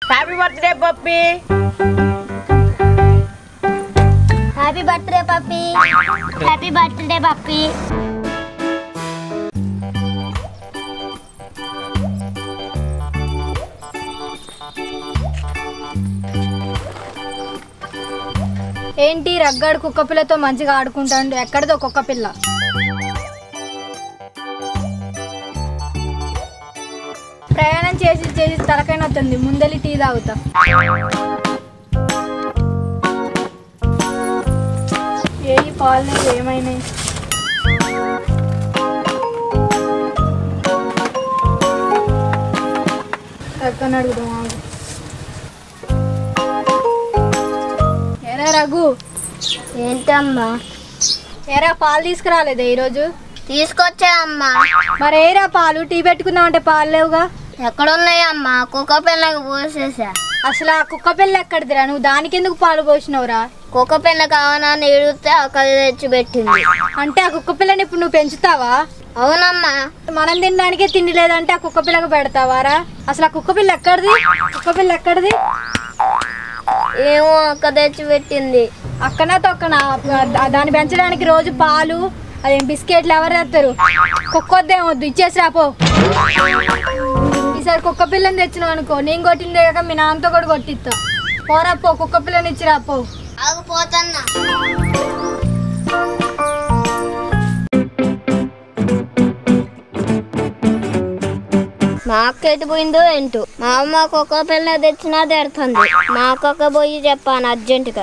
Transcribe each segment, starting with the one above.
Happy birthday puppy happy birthday puppy happy birthday puppy ఏంటి రగ్గాడు కుక్క పిల్లతో మంచిగా ఆడుకుంటాడు ఎక్కడిదో కుక్క పిల్ల ప్రయాణం చేసి చేసి తలకైన వస్తుంది ముందలి టీ తాగుతా ఏ పాలు ఏమైనాయి ఎక్కడ అడుగుదాం ఆగు. ఏరా రఘు ఏంటమ్మా ఏరా పాలు తీసుకురాలేదా ఈరోజు తీసుకొచ్చా అమ్మా మరి ఏరా పాలు టీ పెట్టుకుందాం అంటే పాలు లేవుగా ఎక్కడున్నాయమ్మా కుక్క పిల్లకి పోసేసా అసలు ఆ కుక్క పిల్ల ఎక్కడిదిరా నువ్వు దానికి ఎందుకు పాలు పోసినవురా కుక్క పిల్ల కావాలని ఏడితే అక్కడ తెచ్చి పెట్టింది అంటే ఆ కుక్క పిల్లని ఇప్పుడు నువ్వు పెంచుతావా అవునమ్మా మనం తినడానికే తిండి లేదంటే ఆ కుక్క పిల్లకు పెడతావారా అసలు ఆ కుక్క పిల్ల ఎక్కడిది కుక్క పిల్ల ఎక్కడిది ఏమో అక్క తెచ్చి పెట్టింది అక్కనా తొక్కనా దా- దాన్ని పెంచడానికి రోజు పాలు అదేం బిస్కెట్లు ఎవరు తెస్తారు కుక్క వద్దేం వద్దు ఇచ్చేసి రాపో ఈసారి కుక్క పిల్లని తెచ్చినావు అనుకో నేను కొట్టిందే కాక మీ నాన్నతో కూడా కొట్టిస్తా పోరా పో కుక్క పిల్లని ఇచ్చి రాపో ఆగిపోతున్నా మా అక్క ఎటు పోయిందో ఏంటో మా అమ్మ కుక్క పిల్ల తెచ్చినా తెడుతుంది మా అక్కకి పోయి చెప్పాను అర్జెంటుగా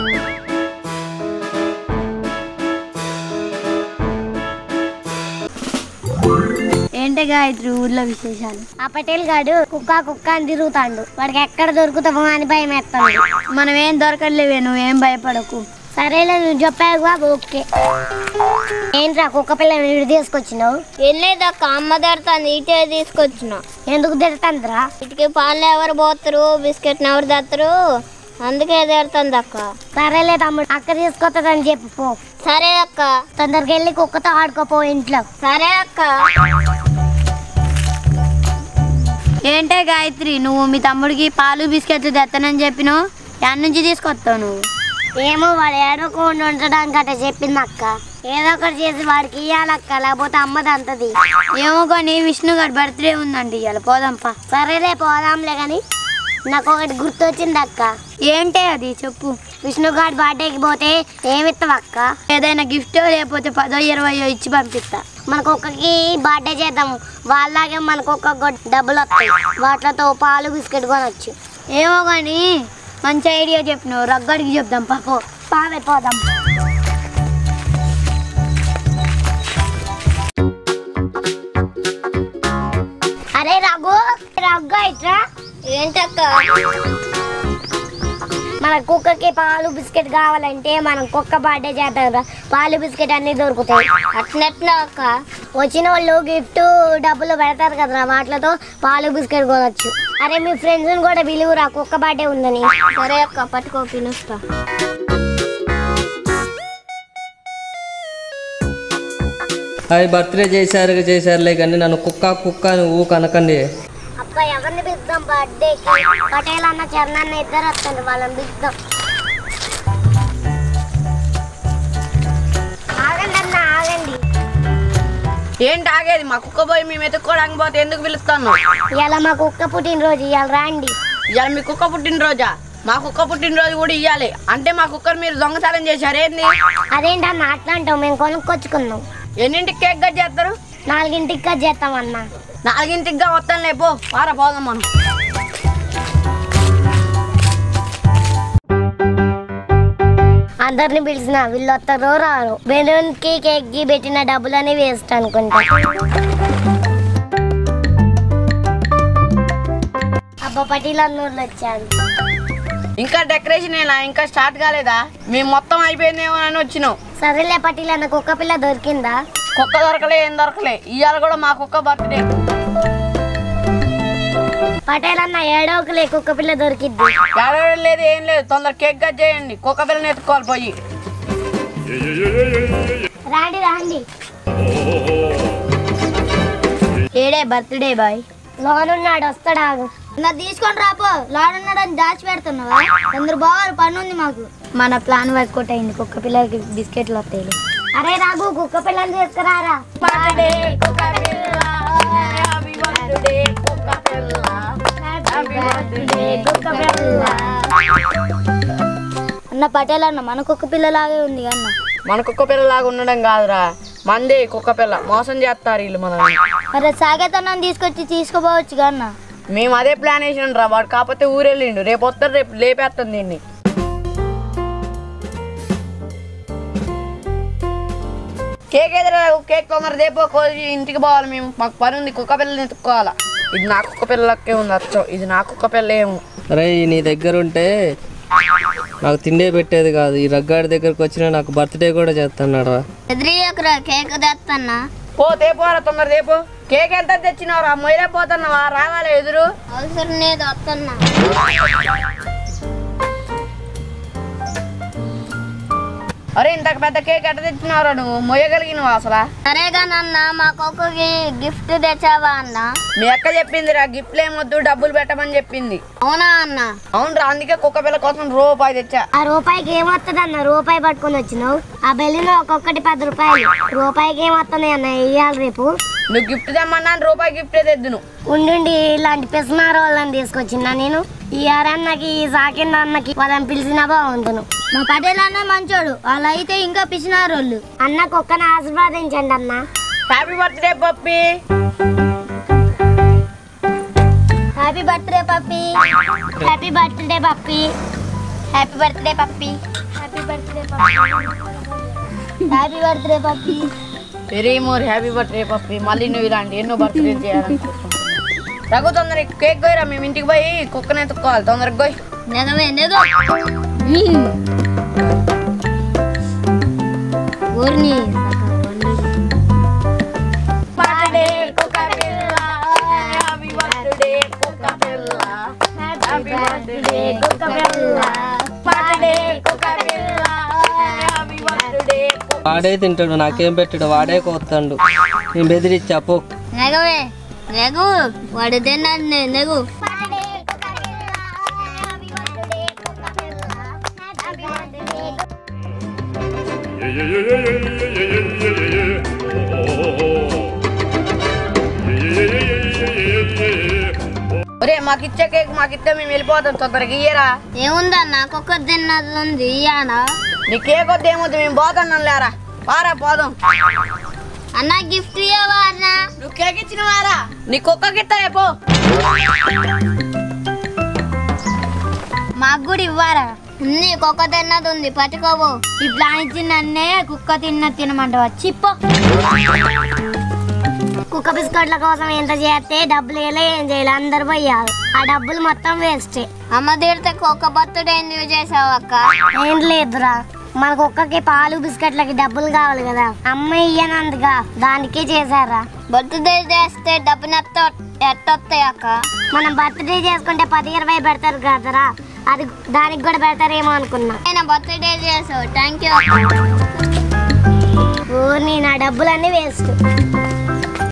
ఏంటి గాయత్రి ఊర్లో విశేషాలు ఆ పటేల్ గాడు కుక్క కుక్క అని తిరుగుతాడు వాడికి ఎక్కడ దొరుకుతామో అని భయం వేస్తాడు మనం ఏం దొరకలేవే నువ్వేం భయపడకు సరేలే నువ్వు చెప్పావు ఓకే ఏంట్రా కుక్క పిల్ల వీడు తీసుకొచ్చినావు ఏం లేదక్క అమ్మ తిడతాంది ఇటే తీసుకొచ్చిన ఎందుకు తిడతాందిరా ఇటుకి పాలు ఎవరు పోతారు బిస్కెట్ ఎవరు తెస్తారు అందుకే తిడుతుంది అక్క సరేలే తమ్ముడు అక్క తీసుకొస్తుందని చెప్పు పో సరే అక్క తొందరగా వెళ్ళి కుక్కతో ఆడుకోపో ఇంట్లో సరే అక్క ఏంటే గాయత్రి నువ్వు మీ తమ్ముడికి పాలు బిస్కెట్లు తెస్తానని చెప్పినావు ఎక్కడి నుంచి తీసుకొస్తావు నువ్వు ఏమో వాడు ఏడవకుండా ఉండడానికి అట్ట చెప్పింది అక్క ఏదో ఒకటి చేసి వాడికి ఇయ్యాలక్క లేకపోతే అమ్మది అంతది ఏమో కానీ విష్ణు గారి బర్త్డే ఉందండి ఇవాళ పోదాంపా సరేలే పోదాంలే కానీ నాకు ఒకటి గుర్తొచ్చింది అక్క ఏంటే అది చెప్పు విష్ణుగాడి బర్త్డేకి పోతే ఏమిస్తావు అక్క ఏదైనా గిఫ్ట్ లేకపోతే పదో ఇరవయో ఇచ్చి పంపిస్తా మనకు ఒక్కకి బర్త్డే చేద్దాము వాళ్ళలాగే మనకు ఒక్క డబ్బులు వస్తాయి వాటితో పాలు బిస్కెట్ కొనొచ్చు ఏమో కానీ మంచి ఐడియా చెప్పినావు రగ్గడికి చెప్దాం పాపో పావే పోదాం అరే రఘు రఘు ఇట్రా ఏంటక్క మన కుక్కకి పాలు బిస్కెట్ కావాలంటే మనం కుక్క బర్త్డే చేద్దాం రా పాలు బిస్కెట్ అన్ని దొరుకుతాయి అట్లట్లా అక్క వచ్చిన వాళ్ళు గిఫ్ట్ డబ్బులు పెడతారు కదరా వాటితో పాలు బిస్కెట్ కొనొచ్చు అరే మీ ఫ్రెండ్స్ కూడా పిలువురా కుక్క బర్త్డే ఉందని సరే అక్క పట్టుకో పిలుస్తా హాయ్ బర్త్డే చేశారు చేశారులే కానీ నన్ను కుక్క కుక్క అని ఊ కనకండి అబ్బా ఎవరిని పిలుద్దాం బర్త్డేకి పటేల్ అన్న చరణ్ అన్న ఇద్దరు వస్తారు వాళ్ళని పిలుద్దాం ఆగండి అన్న ఆగండి ఏంటి ఆగేది మా కుక్క పోయి మేము ఎత్తుక్కోవడానికి పోతే ఎందుకు పిలుస్తాను ఇవాళ మా కుక్క పుట్టినరోజు ఇవాళ రాండి ఇవాళ మీ కుక్క పుట్టినరోజా మా కుక్క పుట్టినరోజు కూడా ఇవ్వాలి అంటే మా కుక్కను మీరు దొంగతనం చేశారేంది అదేంటి అన్న అట్లా అంటావు మేము కొనుక్కొచ్చుకున్నాం ఎన్నింటికి కేక్ కట్ చేస్తారు నాలుగింటికి కట్ చేస్తాం అన్న నాలుగింటికి వస్తాను లేపో వారా పోదాం మనం అందరిని పిలిచిన వీళ్ళు వస్తారో రారు బెలూన్కి కేక్కి పెట్టిన డబ్బులని వేస్ట్ అనుకుంటా అబ్బా పటీల్ అన్నోళ్ళు వచ్చారు ఇంకా డెకరేషన్ ఎలా ఇంకా స్టార్ట్ కాలేదా మేము మొత్తం అయిపోయిందేమో అని వచ్చినాం సరేలే పటీల్ అన్న కుక్క పిల్ల దొరికిందా కుక్క దొరకలే ఏం దొరకలే ఇవాళ కూడా మా కుక్క బర్త్డే పటేల్ అన్న ఏడోకలే కుక్క పిల్ల దొరికిద్ది ఏడవడం లేదు ఏం లేదు తొందర కేక్ కట్ చేయండి కుక్క పిల్లని ఎత్తుకోవాలి పోయి రాండి రాండి ఏడే బర్త్డే బాయ్ లోనున్నాడు వస్తాడు ఆగు నా తీసుకొని రాపో లాడున్నాడని దాచి పెడుతున్నావా కొందరు బావాలి పని ఉంది మాకు మన ప్లాన్ వర్కౌట్ అయింది కుక్క పిల్లలకి బిస్కెట్లు వస్తాయి అరే రాఘు కుక్క పిల్లలు తీసుకురారా అన్న పటేల్ అన్న మన కుక్క పిల్లలాగే ఉంది అన్న మన కుక్క పిల్లలాగా ఉండడం కాదురా మంది కుక్క పిల్ల మోసం చేస్తారు వీళ్ళు మనల్ని మరి సాగేతనం తీసుకొచ్చి తీసుకోపోవచ్చు అన్న మేము అదే ప్లాన్ వేసినాం రా వాడు కాకపోతే ఊరెళ్ళిండు రేపు వస్తారు రేపు లేపేస్తాం దీన్ని కేక్ ఎదురా కేక్ తొందర రేపు కోసి ఇంటికి పోవాలి మేము మాకు పని ఉంది కుక్క పిల్లని ఎత్తుక్కోవాలా ఇది నా కుక్క పిల్లలకే ఉంది అచ్చం ఇది నా కుక్క పిల్ల ఏమో అరే నీ దగ్గర ఉంటే నాకు తిండే పెట్టేది కాదు ఈ రగ్గాడి దగ్గరకు వచ్చినా నాకు బర్త్డే కూడా చేస్తున్నాడు రా ఎదురియకురా కేక్ తెస్తున్నా పో తేపోరా తొందర రేపు కేక్ ఎంత తెచ్చినావురా మొయ్యలే పోతున్నావా రావాలి ఎదురు అవసరం లేదు వస్తున్నా అరే ఇంత పెద్ద కేక్ ఎట్ట తెచ్చినావురా నువ్వు మొయ్యగలిగినవా అసలు సరేగా నాన్న మా కుక్కకి గిఫ్ట్ తెచ్చావా అన్న మీ అక్క చెప్పిందిరా గిఫ్ట్లు ఏమొద్దు డబ్బులు పెట్టమని చెప్పింది అవునా అన్న అవునరా అందుకే కుక్క పిల్ల కోసం రూపాయి తెచ్చా ఆ రూపాయికి ఏమొస్తుంది అన్న రూపాయి పట్టుకొని వచ్చినావు ఆ బెల్లిలో ఒక్కొక్కటి పది రూపాయలు రూపాయికి ఏమొస్తుంది అన్న ఇయ్యాలి రేపు నువ్వు గిఫ్ట్ తెమ్మన్నాను రూపాయి గిఫ్టే తెద్దును ఉండి ఇలాంటి పిసినారు వాళ్ళని తీసుకొచ్చిందా నేను ఈ అరన్నకి ఈ సాకింద అన్నకి వాళ్ళని పిలిచినా బాగుంటును మా పటేల్ అన్న మంచోడు వాళ్ళు అయితే ఇంకా పిసినారు వాళ్ళు అన్న కుక్కని ఆశీర్వాదించండి అన్న happy birthday puppy happy birthday puppy happy birthday puppy happy birthday puppy happy birthday puppy happy birthday puppy very more happy birthday puppy మళ్ళీ నువ్వు ఇలాంటి ఎన్నో బర్త్డే చేయాలనుకుంటున్నాను రఘు తొందర కేక్ పోయిరా మేము ఇంటికి పోయి కుక్కని ఎత్తుకోవాలి తొందరగా పోయి నెగవే నెగ ఊరిని బర్త్డే కుక్క పిల్ల హ్యాపీ బర్త్డే కుక్క పిల్ల హ్యాపీ బర్త్డే కుక్క పిల్ల బర్త్డే కుక్క పిల్ల హ్యాపీ బర్త్డే వాడే తింటాడు నాకేం పెట్టాడు వాడే కోస్తాడు నేను బెదిరిచ్చా పో నెగవే నెగు వాడు తిన్నాడు నెగు ఒరే మాకు ఇచ్చే కేక్ మాకు ఇస్తే మేము వెళ్ళిపోతాం తొందరగా ఇయ్యరా ఏముందన్న కుక్క తిన్నది ఉంది ఇయ్యానా నీ కేక్ వద్ద ఏమొద్దు మేము పోతున్నాం లేరా పారా పోదాం అన్న గిఫ్ట్ ఇవ్వవా అన్న నువ్వు కేక్ ఇచ్చిన వారా నీ కుక్కకి ఇస్తా పో మాకు కూడా ఇవ్వరా ఉంది కుక్క తిన్నది ఉంది పట్టుకోబో ఇట్లా ఇచ్చి నన్నే కుక్క తిన్న తినమంటావా చిప్ప కుక్క బిస్కెట్ల కోసం ఎంత చేస్తే డబ్బులు వేయలే ఏం చేయాలి అందరు పోయారు ఆ డబ్బులు మొత్తం వేస్ట్ అమ్మ తీడితే కుక్క బర్త్డే ఎందుకు చేసావు అక్క ఏం లేదురా మన కుక్కకి పాలు బిస్కెట్లకి డబ్బులు కావాలి కదా అమ్మ ఇయ్యనందుగా దానికే చేశారా బర్త్డే చేస్తే డబ్బులు ఎట్టొస్తాయి అక్క మనం బర్త్డే చేసుకుంటే పది ఇరవై పెడతారు కదరా అది దానికి కూడా పెడతారేమో అనుకున్నా నేను బర్త్డే చేసావు థ్యాంక్ యూ ఓ నేను ఆ డబ్బులన్నీ వేస్ట్